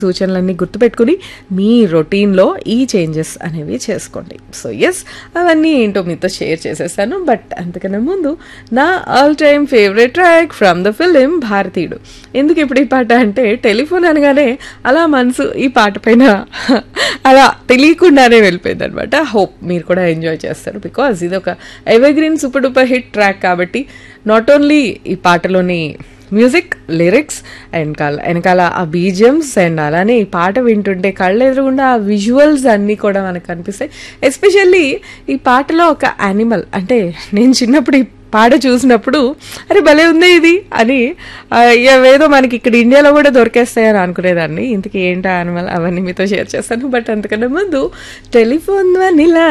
సూచనలన్నీ గుర్తుపెట్టుకుని మీ రొటీన్లో ఈ చేంజెస్ అనేవి చేసుకోండి సో ఎస్ అవన్నీ ఏంటో మీతో షేర్ చేసేసాను బట్ అంతకన్నా ముందు నా all time favourite track from the film Bharateeyudu ఎందుకు ఇప్పుడు ఈ పాట అంటే టెలిఫోన్ అనగానే అలా మనసు ఈ పాట పైన అలా తెలియకుండానే వెళ్ళిపోయింది అనమాట హోప్ మీరు కూడా ఎంజాయ్ చేస్తారు బికాజ్ ఇది ఒక evergreen super duper hit track కాబట్టి నాట్ ఓన్లీ ఈ పాటలోని మ్యూజిక్ లిరిక్స్ వెనకాల వెనకాల ఆ బీజియమ్స్ అండ్ అలానే ఈ పాట వింటుంటే కళ్ళు ఎదురుగుండా ఆ విజువల్స్ అన్నీ కూడా మనకు కనిపిస్తాయి ఎస్పెషల్లీ ఈ పాటలో ఒక యానిమల్ అంటే నేను చిన్నప్పుడు ఈ పాట చూసినప్పుడు అరే భలే ఉంది ఇది అని ఆ, ఏదో మనకి ఇక్కడ ఇండియాలో కూడా దొరికేస్తాయని అనుకునేదాన్ని ఇంతకీ ఏంటో యానిమల్ అవన్నీ మీతో షేర్ చేస్తాను బట్ అంతకన్నా ముందు టెలిఫోన్ వనిలా